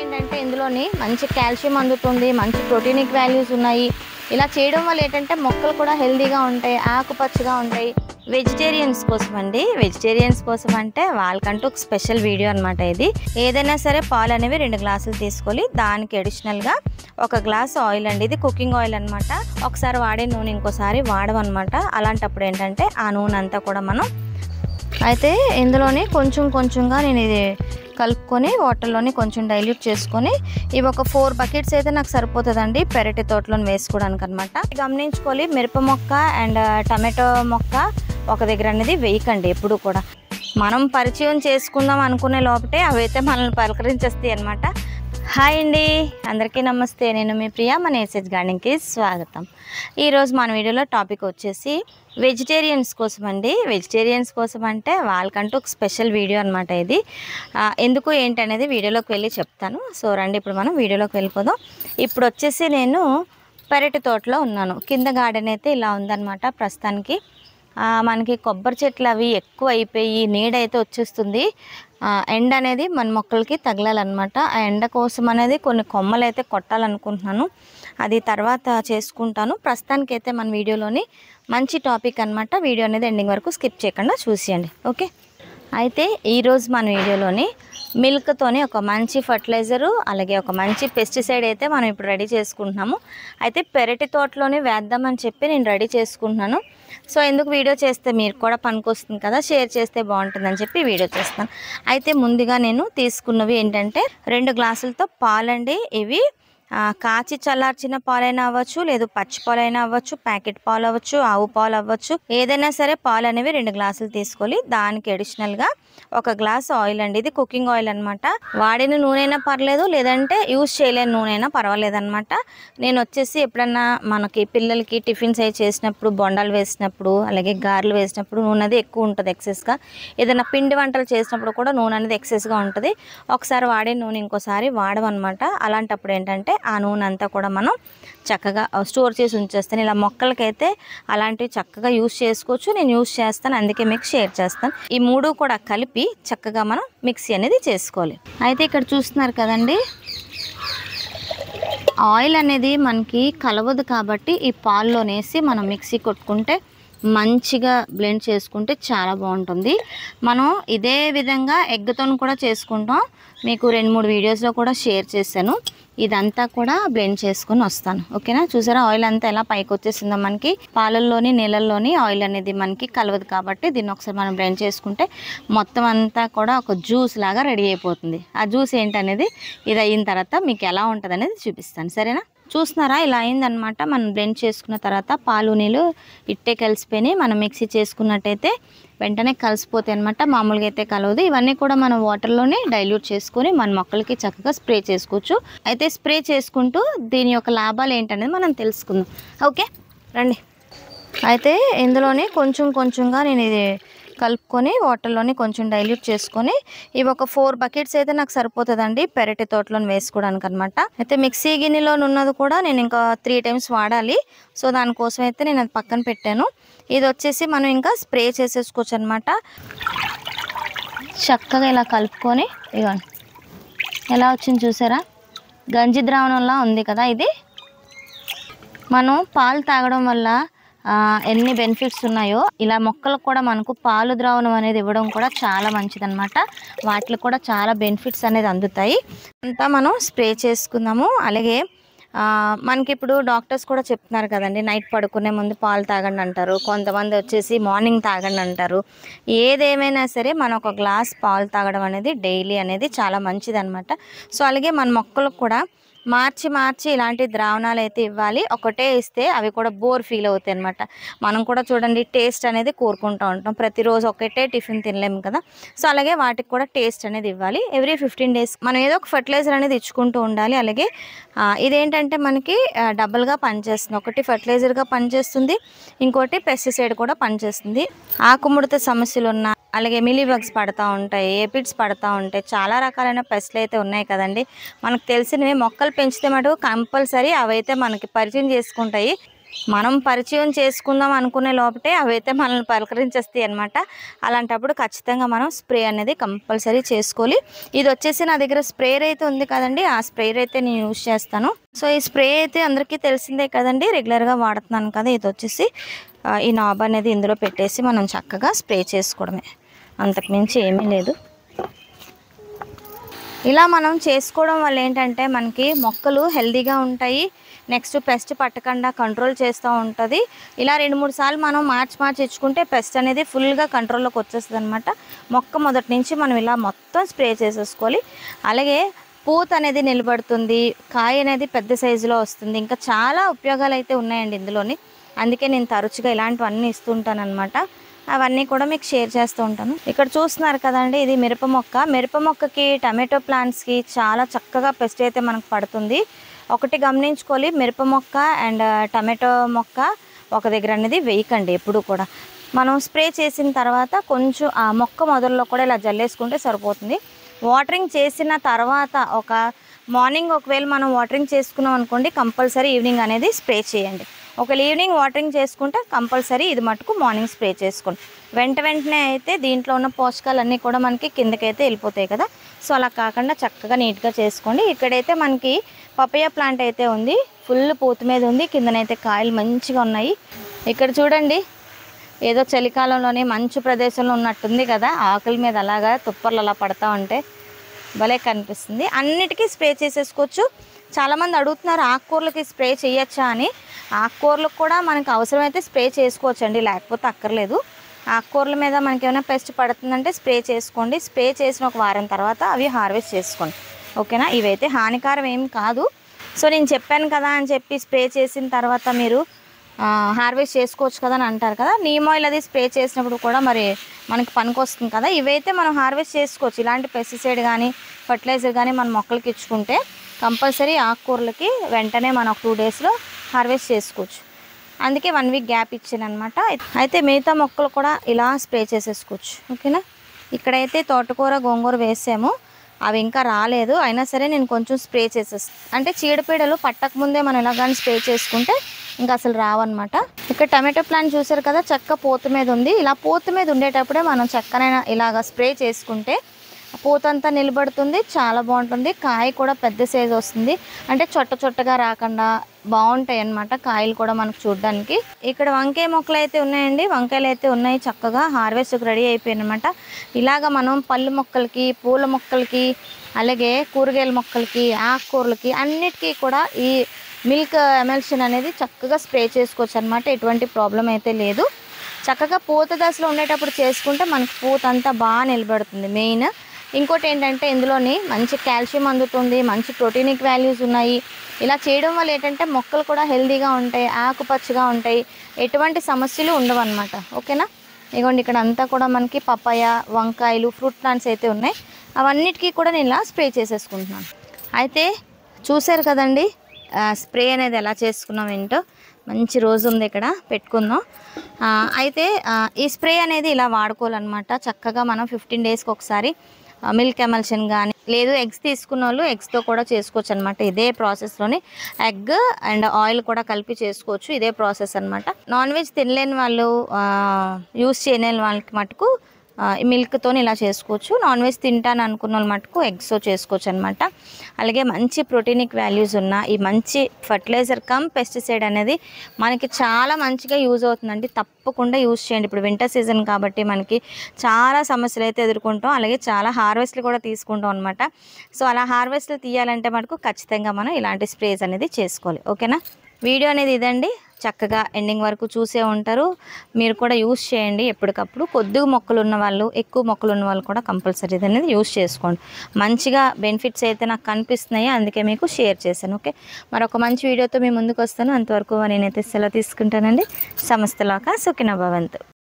ఏంటంటే ఇందులోని మంచి కాల్షియం అందుతుంది మంచి ప్రోటీనిక్ వాల్యూస్ ఉన్నాయి ఇలా చేయడం వల్ల ఏంటంటే మొక్కలు కూడా హెల్దీగా ఉంటాయి ఆకుపచ్చగా ఉంటాయి వెజిటేరియన్స్ కోసం అండి వెజిటేరియన్స్ కోసం అంటే వాళ్ళకంటూ ఒక స్పెషల్ వీడియో అనమాట ఇది ఏదైనా సరే పాలు అనేవి రెండు గ్లాసులు తీసుకోవాలి దానికి అడిషనల్గా ఒక గ్లాస్ ఆయిల్ అండి ఇది కుకింగ్ ఆయిల్ అనమాట ఒకసారి వాడే నూనె ఇంకోసారి వాడమన్నమాట అలాంటప్పుడు ఏంటంటే ఆ నూనె అంతా కూడా మనం అయితే ఇందులోనే కొంచెం కొంచెంగా నేను ఇది కలుపుకొని వాటర్లోని కొంచెం డైల్యూట్ చేసుకొని ఇవి ఒక ఫోర్ బకెట్స్ అయితే నాకు సరిపోతుందండి పెరటి తోటలో వేసుకోవడానికి అనమాట గమనించుకోవాలి మిరప మొక్క అండ్ టమాటో మొక్క ఒక దగ్గర అనేది వేయకండి ఎప్పుడు కూడా మనం పరిచయం చేసుకుందాం అనుకునే లోపటే అవైతే మనల్ని పలకరించేస్తాయి అనమాట హాయ్ అండి అందరికీ నమస్తే నేను మీ ప్రియా మన ఎస్ఎస్ గార్డెన్కి స్వాగతం ఈరోజు మన వీడియోలో టాపిక్ వచ్చేసి వెజిటేరియన్స్ కోసం అండి వెజిటేరియన్స్ కోసం అంటే వాళ్ళకంటూ ఒక స్పెషల్ వీడియో అనమాట ఇది ఆ, ఎందుకు ఏంటనేది వీడియోలోకి వెళ్ళి చెప్తాను సో రండి ఇప్పుడు మనం వీడియోలోకి వెళ్ళిపోదాం ఇప్పుడు వచ్చేసి నేను పెరటి తోటలో ఉన్నాను కింద గార్డెన్ అయితే ఇలా ఉందన్నమాట ప్రస్తుతానికి ఆ, మనకి కొబ్బరి చెట్లు అవి ఎక్కువ అయిపోయి నీడ అయితే వచ్చేస్తుంది ఆ, ఎండ అనేది మన మొక్కలకి తగలాలన్నమాట ఆ ఎండ కోసం అనేది కొన్ని కొమ్మలు అయితే కొట్టాలనుకుంటున్నాను అది తర్వాత చేసుకుంటాను ప్రస్తుతానికి అయితే మన వీడియోలోని మంచి టాపిక్ అన్నమాట వీడియో అనేది ఎండింగ్ వరకు స్కిప్ చేయకుండా చూసేయండి ఓకే అయితే ఈరోజు మన వీడియోలోని మిల్క్తోని ఒక మంచి ఫర్టిలైజరు అలాగే ఒక మంచి పెస్టిసైడ్ అయితే మనం ఇప్పుడు రెడీ చేసుకుంటున్నాము అయితే పెరటి తోటలోనే వేద్దామని చెప్పి నేను రెడీ చేసుకుంటున్నాను సో ఎందుకు వీడియో చేస్తే మీరు కూడా పనికొస్తుంది కదా షేర్ చేస్తే బాగుంటుందని చెప్పి వీడియో చేస్తాను అయితే ముందుగా నేను తీసుకున్నవి ఏంటంటే రెండు గ్లాసులతో పాలండి ఇవి ఆ, కాచి చల్లార్చిన పాలైనా అవ్వచ్చు లేదు పచ్చి పాలైనా అవ్వచ్చు ప్యాకెట్ పాలు అవ్వచ్చు ఆవు పాలు అవ్వచ్చు ఏదైనా సరే పాలు అనేవి రెండు గ్లాసులు తీసుకోవాలి దానికి అడిషనల్గా ఒక గ్లాస్ ఆయిల్ అండి ఇది కుకింగ్ ఆయిల్ అనమాట వాడిన నూనె పర్లేదు లేదంటే యూజ్ చేయలేని నూనె అయినా పర్వాలేదు అనమాట నేను వచ్చేసి ఎప్పుడన్నా మనకి పిల్లలకి టిఫిన్స్ అవి చేసినప్పుడు బొండాలు వేసినప్పుడు అలాగే గారెలు వేసినప్పుడు నూనె అది ఎక్కువ ఉంటుంది ఎక్సెస్గా ఏదైనా పిండి వంటలు చేసినప్పుడు కూడా నూనె అనేది ఎక్సెస్గా ఉంటుంది ఒకసారి వాడే నూనె ఇంకోసారి వాడమన్నమాట అలాంటప్పుడు ఏంటంటే ఆ నూనె అంతా కూడా మనం చక్కగా స్టోర్ చేసి ఉంచేస్తాను ఇలా మొక్కలకైతే అలాంటివి చక్కగా యూస్ చేసుకోవచ్చు నేను యూస్ చేస్తాను అందుకే మీకు షేర్ చేస్తాను ఈ మూడు కూడా కలిపి చక్కగా మనం మిక్సీ అనేది చేసుకోవాలి అయితే ఇక్కడ చూస్తున్నారు కదండి ఆయిల్ అనేది మనకి కలవదు కాబట్టి ఈ పాల్లోనేసి మనం మిక్సీ కొట్టుకుంటే మంచిగా బ్లెండ్ చేసుకుంటే చాలా బాగుంటుంది మనం ఇదే విధంగా ఎగ్తో కూడా చేసుకుంటాం మీకు రెండు మూడు వీడియోస్లో కూడా షేర్ చేశాను ఇదంతా కూడా బ్లెండ్ చేసుకొని వస్తాను ఓకేనా చూసారా ఆయిల్ అంతా ఎలా పైకి వచ్చేసిందో మనకి పాలల్లోని నీళ్ళల్లోని ఆయిల్ అనేది మనకి కలవదు కాబట్టి దీన్ని ఒకసారి మనం బ్లెండ్ చేసుకుంటే మొత్తం అంతా కూడా ఒక జ్యూస్ లాగా రెడీ అయిపోతుంది ఆ జ్యూస్ ఏంటనేది ఇది అయిన తర్వాత మీకు ఎలా ఉంటుంది అనేది చూపిస్తాను సరేనా చూస్తున్నారా ఇలా అయిందనమాట మనం బ్లెండ్ చేసుకున్న తర్వాత పాలు నీళ్ళు ఇట్టే కలిసిపోయి మనం మిక్సీ చేసుకున్నట్టయితే వెంటనే కలిసిపోతాయి అనమాట మామూలుగా అయితే కలవదు ఇవన్నీ కూడా మనం వాటర్లోనే డైల్యూట్ చేసుకొని మన మొక్కలకి చక్కగా స్ప్రే చేసుకోవచ్చు అయితే స్ప్రే చేసుకుంటూ దీని యొక్క లాభాలు ఏంటనేది మనం తెలుసుకుందాం ఓకే రండి అయితే ఇందులోనే కొంచెం కొంచెంగా నేను ఇది కలుపుకొని వాటర్లోని కొంచెం డైల్యూట్ చేసుకొని ఇవి ఒక ఫోర్ బకెట్స్ అయితే నాకు సరిపోతుందండి పెరటి తోటలో వేసుకోవడానికి అనమాట అయితే మిక్సీ గిన్నెలో ఉన్నది కూడా నేను ఇంకా త్రీ టైమ్స్ వాడాలి సో దానికోసం అయితే నేను అది పక్కన పెట్టాను ఇది వచ్చేసి మనం ఇంకా స్ప్రే చేసేసుకోవచ్చు అనమాట చక్కగా ఇలా కలుపుకొని ఇవ్వండి ఎలా వచ్చింది చూసారా గంజి ద్రావణంలా ఉంది కదా ఇది మనం పాలు తాగడం వల్ల ఆ, ఎన్ని బెనిఫిట్స్ ఉన్నాయో ఇలా మొక్కలకు కూడా మనకు పాలు ద్రావణం అనేది ఇవ్వడం కూడా చాలా మంచిదన్నమాట వాటికి కూడా చాలా బెనిఫిట్స్ అనేది అందుతాయి అంతా మనం స్ప్రే చేసుకుందాము అలాగే ఆ, మనకి ఇప్పుడు డాక్టర్స్ కూడా చెప్తున్నారు కదండి నైట్ పడుకునే ముందు పాలు తాగండి అంటారు కొంతమంది వచ్చేసి మార్నింగ్ తాగండి అంటారు ఏదేమైనా సరే మనం ఒక గ్లాస్ పాలు తాగడం అనేది డైలీ అనేది చాలా మంచిదన్నమాట సో అలాగే మన మొక్కలకు కూడా మార్చి మార్చి ఇలాంటి ద్రావణాలు అయితే ఇవ్వాలి ఒకటే ఇస్తే అవి కూడా బోర్ ఫీల్ అవుతాయి అనమాట మనం కూడా చూడండి టేస్ట్ అనేది కోరుకుంటూ ఉంటాం ప్రతిరోజు ఒకటే టిఫిన్ తినలేము కదా సో అలాగే వాటికి కూడా టేస్ట్ అనేది ఇవ్వాలి ఎవ్రీ ఫిఫ్టీన్ డేస్ మనం ఏదో ఒక ఫర్టిలైజర్ అనేది ఇచ్చుకుంటూ ఉండాలి అలాగే ఆ, ఇదేంటంటే మనకి ఆ, డబుల్గా పనిచేస్తుంది ఒకటి ఫర్టిలైజర్గా పనిచేస్తుంది ఇంకోటి పెస్టిసైడ్ కూడా పనిచేస్తుంది ఆకుముడత సమస్యలు ఉన్న అలాగే మిలీ బగ్స్ పడతా ఉంటాయి ఏపిడ్స్ పడతా ఉంటాయి చాలా రకాలైన పెస్ట్లు అయితే ఉన్నాయి కదండి మనకు తెలిసినవి మొక్కలు పెంచితే మటుకు కంపల్సరీ అవైతే మనకి పరిచయం చేసుకుంటాయి మనం పరిచయం చేసుకుందాం అనుకునే లోపటే అవైతే మనల్ని పలకరించేస్తాయి అనమాట అలాంటప్పుడు ఖచ్చితంగా మనం స్ప్రే అనేది కంపల్సరీ చేసుకోవాలి ఇది వచ్చేసి నా దగ్గర స్ప్రేయర్ అయితే ఉంది కదండి ఆ స్ప్రేయర్ అయితే నేను యూజ్ చేస్తాను సో ఈ స్ప్రే అయితే అందరికీ తెలిసిందే కదండి రెగ్యులర్గా వాడుతున్నాను కదా ఇది వచ్చేసి ఆ, ఈ నాబ్ అనేది ఇందులో పెట్టేసి మనం చక్కగా స్ప్రే చేసుకోవడమే అంతకుమించి ఏమీ లేదు ఇలా మనం చేసుకోవడం వల్ల ఏంటంటే మనకి మొక్కలు హెల్దీగా ఉంటాయి నెక్స్ట్ పెస్ట్ పట్టకుండా కంట్రోల్ చేస్తూ ఉంటుంది ఇలా రెండు మూడు సార్లు మనం మార్చి మార్చి ఇచ్చుకుంటే పెస్ట్ అనేది ఫుల్గా కంట్రోల్లోకి వచ్చేస్తుంది అనమాట మొక్క మొదటి నుంచి మనం ఇలా మొత్తం స్ప్రే చేసేసుకోవాలి అలాగే పూత అనేది నిలబడుతుంది కాయ అనేది పెద్ద సైజులో వస్తుంది ఇంకా చాలా ఉపయోగాలు అయితే ఉన్నాయండి ఇందులోని అందుకే నేను తరచుగా ఇలాంటివన్నీ ఇస్తుంటాను అనమాట అవన్నీ కూడా మీకు షేర్ చేస్తూ ఉంటాను ఇక్కడ చూస్తున్నారు కదండి ఇది మిరప మొక్క మిరప మొక్కకి టమాటో ప్లాంట్స్కి చాలా చక్కగా పెస్ట్ అయితే మనకు పడుతుంది ఒకటి గమనించుకోవాలి మిరప మొక్క అండ్ టమాటో మొక్క ఒక దగ్గర అనేది వేయకండి ఎప్పుడు కూడా మనం స్ప్రే చేసిన తర్వాత కొంచెం ఆ మొక్క మొదల్లో కూడా ఇలా జల్లేసుకుంటే సరిపోతుంది వాటరింగ్ చేసిన తర్వాత ఒక మార్నింగ్ ఒకవేళ మనం వాటరింగ్ చేసుకున్నాం అనుకోండి కంపల్సరీ ఈవినింగ్ అనేది స్ప్రే చేయండి ఒకవేళ ఈవినింగ్ వాటరింగ్ చేసుకుంటే కంపల్సరీ ఇది మటుకు మార్నింగ్ స్ప్రే చేసుకోండి వెంట వెంటనే అయితే దీంట్లో ఉన్న పోషకాలన్నీ కూడా మనకి కిందకైతే వెళ్ళిపోతాయి కదా సో అలా కాకుండా చక్కగా నీట్గా చేసుకోండి ఇక్కడైతే మనకి పపయ ప్లాంట్ అయితే ఉంది ఫుల్ పూత మీద ఉంది కిందనైతే కాయలు మంచిగా ఉన్నాయి ఇక్కడ చూడండి ఏదో చలికాలంలోనే మంచు ప్రదేశంలో ఉన్నట్టుంది కదా ఆకుల మీద అలాగా తుప్పర్లు అలా పడతా ఉంటే భలే కనిపిస్తుంది అన్నిటికీ స్ప్రే చేసేసుకోవచ్చు చాలామంది అడుగుతున్నారు ఆకుకూరలకి స్ప్రే చేయొచ్చా అని ఆకుకూరలకు కూడా మనకు అవసరమైతే స్ప్రే చేసుకోవచ్చండి లేకపోతే అక్కర్లేదు ఆకుకూరల మీద మనకి ఏమైనా పెస్ట్ పడుతుందంటే స్ప్రే చేసుకోండి స్ప్రే చేసిన ఒక వారం తర్వాత అవి హార్వెస్ట్ చేసుకోండి ఓకేనా ఇవైతే హానికారం ఏం కాదు సో నేను చెప్పాను కదా అని చెప్పి స్ప్రే చేసిన తర్వాత మీరు హార్వెస్ట్ చేసుకోవచ్చు కదా అని అంటారు కదా నీమ్ ఆయిల్ అది స్ప్రే చేసినప్పుడు కూడా మరి మనకి పనికి వస్తుంది కదా ఇవైతే మనం హార్వెస్ట్ చేసుకోవచ్చు ఇలాంటి పెస్టిసైడ్ కానీ ఫర్టిలైజర్ కానీ మన మొక్కలకి ఇచ్చుకుంటే కంపల్సరీ ఆకుకూరలకి వెంటనే మనం ఒక టూ డేస్లో హార్వెస్ట్ చేసుకోవచ్చు అందుకే వన్ వీక్ గ్యాప్ ఇచ్చాను అనమాట అయితే మిగతా మొక్కలు కూడా ఇలా స్ప్రే చేసేసుకోవచ్చు ఓకేనా ఇక్కడైతే తోటకూర గోంగూర వేసాము అవి ఇంకా రాలేదు అయినా సరే నేను కొంచెం స్ప్రే చేసేస్తాను అంటే చీడపీడలు పట్టక ముందే మనం ఇలా కానీ స్ప్రే చేసుకుంటే ఇంకా అసలు రావన్నమాట ఇక్కడ టమాటో ప్లాంట్ చూసారు కదా చెక్క పూత మీద ఉంది ఇలా పూత మీద ఉండేటప్పుడే మనం చెక్కనైనా ఇలాగ స్ప్రే చేసుకుంటే పూత అంతా నిలబడుతుంది చాలా బాగుంటుంది కాయ కూడా పెద్ద సైజ్ వస్తుంది అంటే చొట్ట చొట్టగా రాకుండా బాగుంటాయి అన్నమాట కాయలు కూడా మనకు చూడడానికి ఇక్కడ వంకాయ మొక్కలు అయితే ఉన్నాయండి వంకాయలు అయితే ఉన్నాయి చక్కగా హార్వెస్ట్కి రెడీ అయిపోయాయి అనమాట ఇలాగ మనం పళ్ళు మొక్కలకి పూల మొక్కలకి అలాగే కూరగాయల మొక్కలకి ఆకుకూరలకి అన్నిటికీ కూడా ఈ మిల్క్ ఎమల్షన్ అనేది చక్కగా స్ప్రే చేసుకోవచ్చు అనమాట ఎటువంటి ప్రాబ్లం అయితే లేదు చక్కగా పూత దశలో ఉండేటప్పుడు చేసుకుంటే మనకి పూత అంతా బాగా నిలబడుతుంది మెయిన్ ఇంకోటి ఏంటంటే ఇందులోని మంచి కాల్షియం అందుతుంది మంచి ప్రోటీనిక్ వాల్యూస్ ఉన్నాయి ఇలా చేయడం వల్ల ఏంటంటే మొక్కలు కూడా హెల్తీగా ఉంటాయి ఆకుపచ్చగా ఉంటాయి ఎటువంటి సమస్యలు ఉండవు అనమాట ఓకేనా ఇగోండి ఇక్కడ అంతా కూడా మనకి పపాయ వంకాయలు ఫ్రూట్ ప్లాంట్స్ అయితే ఉన్నాయి అవన్నిటికీ కూడా నేను ఇలా స్ప్రే చేసేసుకుంటున్నాను అయితే చూశారు కదండి ఆ, స్ప్రే అనేది ఎలా చేసుకున్నాం ఏంటో మంచి రోజు ఉంది ఇక్కడ పెట్టుకుందాం ఆ, అయితే ఆ, ఈ స్ప్రే అనేది ఇలా వాడుకోవాలన్నమాట చక్కగా మనం ఫిఫ్టీన్ డేస్కి ఒకసారి మిల్క్ ఎమల్షన్ కానీ లేదు ఎగ్స్ తీసుకున్న వాళ్ళు ఎగ్స్తో కూడా చేసుకోవచ్చు అనమాట ఇదే ప్రాసెస్లోనే ఎగ్ అండ్ ఆయిల్ కూడా కలిపి చేసుకోవచ్చు ఇదే ప్రాసెస్ అనమాట నాన్ వెజ్ తినలేని వాళ్ళు యూస్ చేయలేని వాళ్ళకి మటుకు మిల్క్తో ఇలా చేసుకోవచ్చు నాన్ వెజ్ తింటాను అనుకున్న వాళ్ళు మటుకు ఎగ్స్తో చేసుకోవచ్చు అనమాట అలాగే మంచి ప్రోటీనిక్ వాల్యూస్ ఉన్న ఈ మంచి ఫర్టిలైజర్ కమ్ పెస్టిసైడ్ అనేది మనకి చాలా మంచిగా యూజ్ అవుతుందండి తప్పకుండా యూజ్ చేయండి ఇప్పుడు వింటర్ సీజన్ కాబట్టి మనకి చాలా సమస్యలు అయితే ఎదుర్కొంటాం అలాగే చాలా హార్వెస్ట్లు కూడా తీసుకుంటాం అనమాట సో అలా హార్వెస్ట్లు తీయాలంటే మనకు ఖచ్చితంగా మనం ఇలాంటి స్ప్రేస్ అనేది చేసుకోవాలి ఓకేనా వీడియో అనేది ఇదండి చక్కగా ఎండింగ్ వరకు చూసే ఉంటారు మీరు కూడా యూస్ చేయండి ఎప్పటికప్పుడు కొద్దిగా మొక్కలు ఉన్న వాళ్ళు ఎక్కువ మొక్కలు ఉన్న వాళ్ళు కూడా కంపల్సరీ అనేది యూస్ చేసుకోండి మంచిగా బెనిఫిట్స్ అయితే నాకు కనిపిస్తున్నాయి అందుకే మీకు షేర్ చేశాను ఓకే మరొక మంచి వీడియోతో మీ ముందుకు వస్తాను అంతవరకు నేనైతే సెలవు తీసుకుంటానండి సమస్తలాక సుఖిన భవంతు